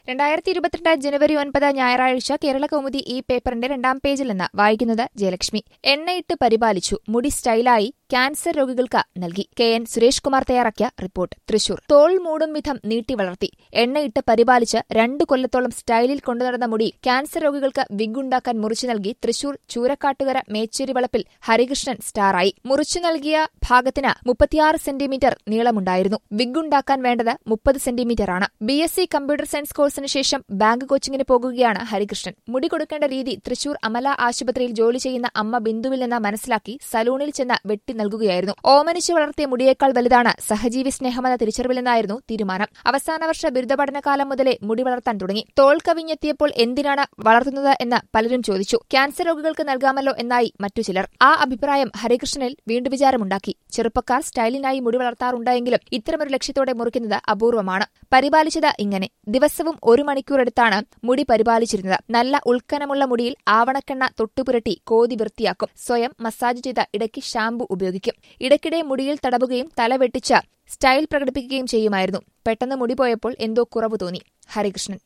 രണ്ടായിരത്തി ഇരുപത്തിരണ്ട് ജനുവരി ഒൻപത് ഞായറാഴ്ച കേരള കൗമുദി ഈ പേപ്പറിന്റെ രണ്ടാം പേജിൽ നിന്ന് വായിക്കുന്നത് ജയലക്ഷ്മി എണ്ണയിട്ട് പരിപാലിച്ചു മുടി സ്റ്റൈലായി ക്യാൻസർ രോഗികൾക്ക് നൽകി കെ എൻ സുരേഷ് കുമാർ തയ്യാറാക്കിയ റിപ്പോർട്ട് തൃശൂർ തോൾ മൂടും വിധം നീട്ടി വളർത്തി എണ്ണയിട്ട് പരിപാലിച്ച് രണ്ടു കൊല്ലത്തോളം സ്റ്റൈലിൽ കൊണ്ടുനടന്ന മുടി ക്യാൻസർ രോഗികൾക്ക് വിഗുണ്ടാക്കാൻ മുറിച്ചു നൽകി തൃശൂർ ചൂരക്കാട്ടുകര മേച്ചേരി വളപ്പിൽ ഹരികൃഷ്ണൻ സ്റ്റാറായി മുറിച്ചു നൽകിയ ഭാഗത്തിന് മുപ്പത്തിയാറ് സെന്റിമീറ്റർ നീളമുണ്ടായിരുന്നു വിഗുണ്ടാക്കാൻ വേണ്ടത് മുപ്പത് സെന്റിമീറ്ററാണ് B S C computer science കോഴ്സിന് ശേഷം ബാങ്ക് കോച്ചിങ്ങിന് പോകുകയാണ് ഹരികൃഷ്ണൻ മുടി കൊടുക്കേണ്ട രീതി തൃശൂർ അമല ആശുപത്രിയിൽ ജോലി ചെയ്യുന്ന അമ്മ ബിന്ദുവിൽ നിന്ന് മനസ്സിലാക്കി സലൂണിൽ ചെന്ന് വെട്ടി നൽകുകയായിരുന്നു ഓമനിച്ചു വളർത്തിയ മുടിയേക്കാൾ വലുതാണ് സഹജീവി സ്നേഹമെന്ന തിരിച്ചറിവിലെന്നായിരുന്നു തീരുമാനം അവസാന വർഷ ബിരുദ പഠനകാലം മുതലേ മുടി വളർത്താൻ തുടങ്ങി തോൾ കവിഞ്ഞെത്തിയപ്പോൾ എന്തിനാണ് വളർത്തുന്നത് എന്ന് പലരും ചോദിച്ചു ക്യാൻസർ രോഗികൾക്ക് നൽകാമല്ലോ എന്നായി മറ്റു ചിലർ ആ അഭിപ്രായം ഹരികൃഷ്ണനിൽ വീണ്ടും വിചാരമുണ്ടാക്കി ചെറുപ്പക്കാർ സ്റ്റൈലിനായി മുടി വളർത്താറുണ്ടായെങ്കിലും ഇത്തരമൊരു ലക്ഷ്യത്തോടെ മുറിക്കുന്നത് അപൂർവമാണ് പരിപാലിച്ചത് ഇങ്ങനെ ദിവസവും ഒരു മണിക്കൂറെടുത്താണ് മുടി പരിപാലിച്ചിരുന്നത് നല്ല ഉൾക്കനമുള്ള മുടിയിൽ ആവണക്കെണ്ണ തൊട്ടുപുരട്ടി കോതി വൃത്തിയാക്കും സ്വയം മസാജ് ചെയ്ത ഇടയ്ക്ക് ഷാമ്പു ഉപയോഗിക്കും ഇടയ്ക്കിടെ മുടിയിൽ തടവുകയും തല വെട്ടിച്ച് സ്റ്റൈൽ പ്രകടിപ്പിക്കുകയും ചെയ്യുമായിരുന്നു പെട്ടെന്ന് മുടി പോയപ്പോൾ എന്തോ കുറവ് തോന്നി ഹരികൃഷ്ണൻ